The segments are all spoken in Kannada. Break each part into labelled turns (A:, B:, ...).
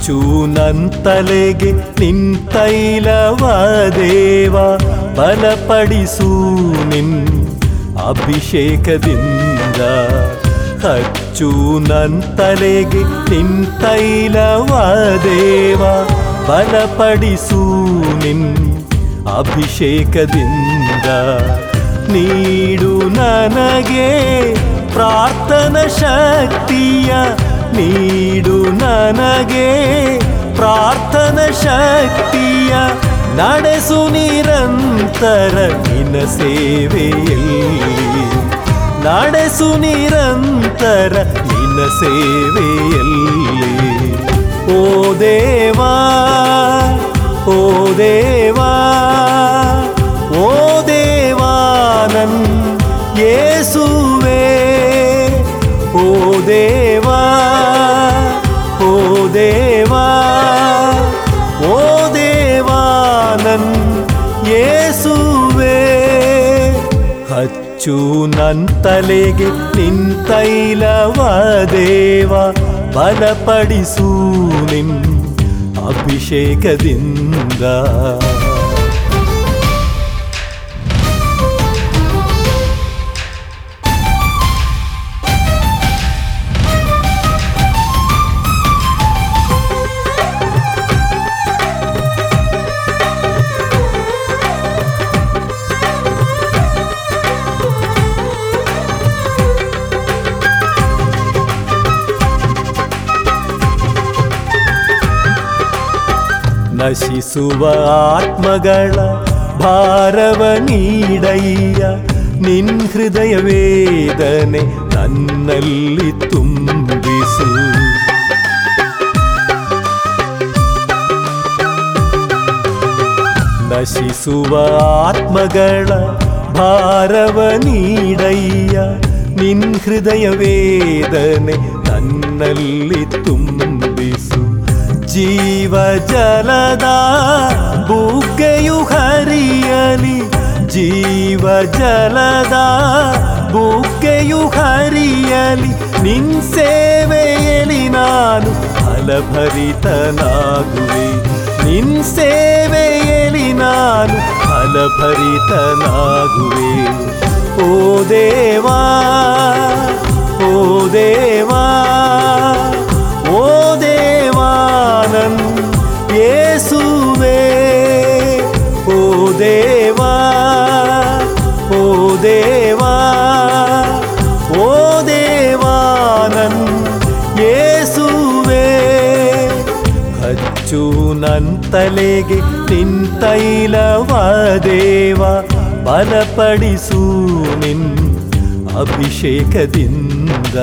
A: ಹಚ್ಚು ನಂತಲೆಗೆ ನಿಂತೈಲವ ದೇವ ಬಲಪಡಿಸು ನಿನ್ ಅಭಿಷೇಕದಿಂದ ಹಚ್ಚು ನಂತಲೆಗೆ ನಿಂತೈಲವ ದೇವ ಬಲಪಡಿಸು ನಿನ್ ಅಭಿಷೇಕದಿಂದ ನೀಡು ನನಗೆ ಪ್ರಾರ್ಥನ ಶಕ್ತಿಯ ನೀಡು ನನಗೆ ಪ್ರಾರ್ಥನ ಶಕ್ತಿಯ ನಡೆಸು ನಿರಂತರ ನಿನ್ನ ಸೇವೆಯಲ್ಲಿ ನಡೆಸು ನಿರಂತರ ನಿನ್ನ ಸೇವೆಯಲ್ಲಿ ಓ ದೇವಾ ಓ ದೇವಾ ಓ ದೇವಾ ನನ್ ಯೇಸುವೆ ಓ ದೇವಾ ಓ ದೇವಾ ಓ ದೇವಾ ನನ್ ಯೇಸುವೆ ಹಚ್ಚು ನಂತಲೆಗೆ ನಿಂತೈಲವ ದೇವ ಬಲಪಡಿಸು ನಿನ್ ಅಭಿಷೇಕದಿಂದ ನಶಿಸುವ ಆತ್ಮಗಳ ಭಾರವ ನೀಡಯ್ಯ ನಿನ್ ಹೃದಯ ವೇದನೆ ನನ್ನಲ್ಲಿ ತುಂಬಿಸು ನಶಿಸುವ ಆತ್ಮಗಳ ಭಾರವ ನೀಡಯ್ಯ ನಿನ್ ಹೃದಯ ವೇದನೆ ನನ್ನಲ್ಲಿ ತುಂಬಿಸು ಜೀವ ಜಲದ ಬುಗ್ಗೆಯು ಹರಿಯಲಿ ಜೀವ ಜಲದ ಬುಗ್ಗೆಯು ಹರಿಯಲಿ ನಿನ್ ಸೇವೆಯಲ್ಲಿ ನಾನು ಫಲಭರಿತನಾಗುವೆ ನಿನ್ ಸೇವೆಯಲ್ಲಿ ನಾನು ಫಲಭರಿತನಾಗುವೆ ಓ ದೇವಾ ಓ ದೇವಾ ಓ ದೇವಾ ನನ್ ಯೇಸುವೆ ಓ ದೇವಾ ಓ ದೇವಾ ಓ ದೇವಾ ನನ್ ಯೇಸುವೆ ಹಚ್ಚು ನಂತಲೆಗೆ ನಿಂತೈಲವ ದೇವ ಬಲಪಡಿಸು ನಿನ್ ಅಭಿಷೇಕದಿಂದ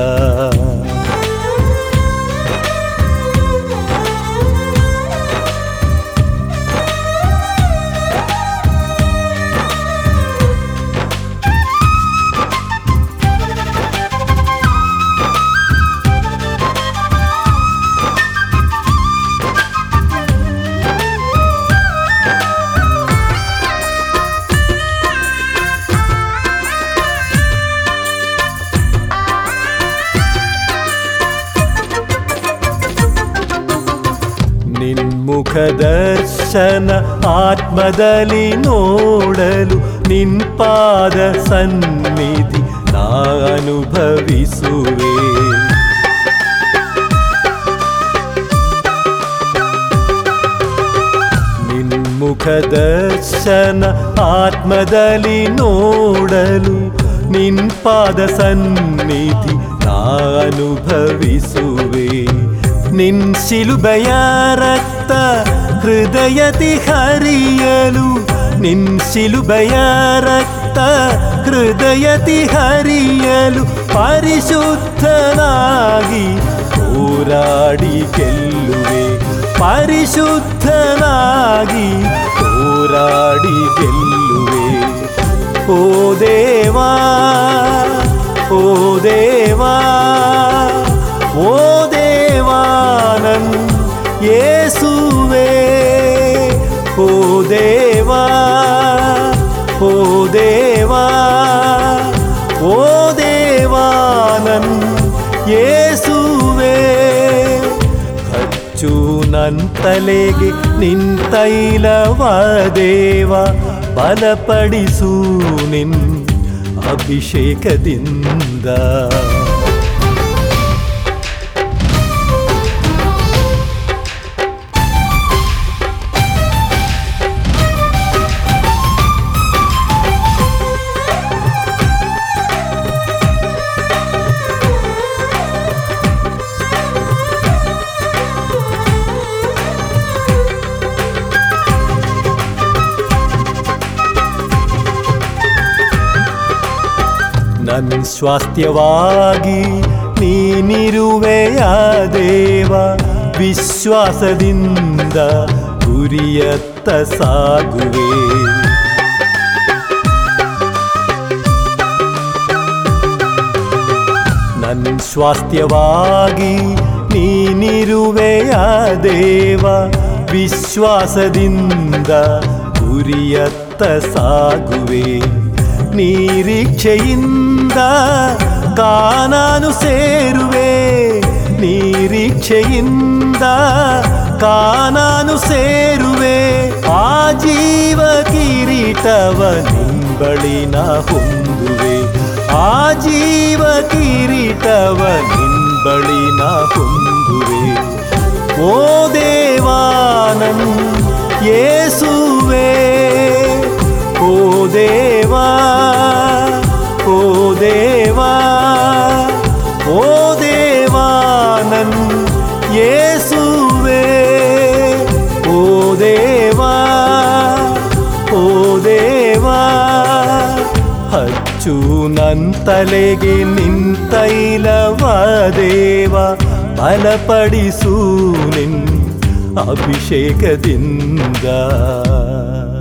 A: ನಿನ್ಮುಖ ದರ್ಶನ ಆತ್ಮದಲ್ಲಿ ನೋಡಲು ನಿನ್ ಪಾದ ಸನ್ನಿಧಿ ನಾ ಅನುಭವಿಸುವೆ ನಿನ್ಮುಖ ದರ್ಶನ ಆತ್ಮದಲ್ಲಿ ನೋಡಲು ನಿನ್ ಪಾದ ಸನ್ನಿಧಿ ನಾ ಅನುಭವಿಸುವೆ ನಿನ್ ಶಿಲುಬೆಯ ರಕ್ತ ಹೃದಯತಿ ಹರಿಯಲು ನಿನ್ ಶಿಲುಬೆಯ ರಕ್ತ ಹೃದಯತಿ ಹರಿಯಲು ಪರಿಶುದ್ಧನಾಗಿ ಹೋರಾಡಿ ಗೆಲ್ಲುವೆ ಪರಿಶುದ್ಧನಾಗಿ ಹೋರಾಡಿ ಗೆಲ್ಲುವೆ ಓ ದೇವಾ ಓ ದೇವಾ ಓ ದೇವಾ ನನ್ ಯೇಸುವೆ ಓ ದೇವಾ ಓ ದೇವಾ ಓ ದೇವಾ ನನ್ ಯೇಸುವೆ ಹಚ್ಚು ನಂತಲೆಗೆ ನಿಂತೈಲವ ದೇವ ಬಲಪಡಿಸು ನಿನ್ ಅಭಿಷೇಕದಿಂದ ನನ್ ಸ್ವಾಸ್ಥ್ಯವಾಗಿ ನೀನಿರುವೆಯ ದೇವ ವಿಶ್ವಾಸದಿಂದ ಗುರಿಯತ್ತ ಸಾಗುವೆ ನನ್ ಸ್ವಾಸ್ಥ್ಯವಾಗಿ ನೀನಿರುವೆಯ ದೇವ ವಿಶ್ವಾಸದಿಂದ ಗುರಿಯತ್ತ ಸಾಗುವೆ ನಿರೀಕ್ಷೆಯಿಂದ ಕಾನಾನು ಸೇರುವೆ ನಿರೀಕ್ಷೆಯಿಂದ ಕಾನಾನು ಸೇರುವೆ ಆ ಜೀವ ಕಿರೀಟವ ನಿಂಬಳಿನ ಹೊಂದುವೆ ಆ ಜೀವ ಕಿರೀಟವ ನಿಂಬಳಿನ ಹೊಂದುವೆ ಓ ದೇವಾನನ್ ಯೇಸುವೆ ಓ ದೇವಾ ಓ ದೇವಾ ಓ ದೇವಾನನ್ ಯೇಸುವೆ ಓ ದೇವಾ ಓ ದೇವಾ ಹಚ್ಚು ನಂತಲೆಗೆ ನಿಂತೈಲವ ದೇವ ಬಲಪಡಿಸು ನಿನ್ ಅಭಿಷೇಕದಿಂದ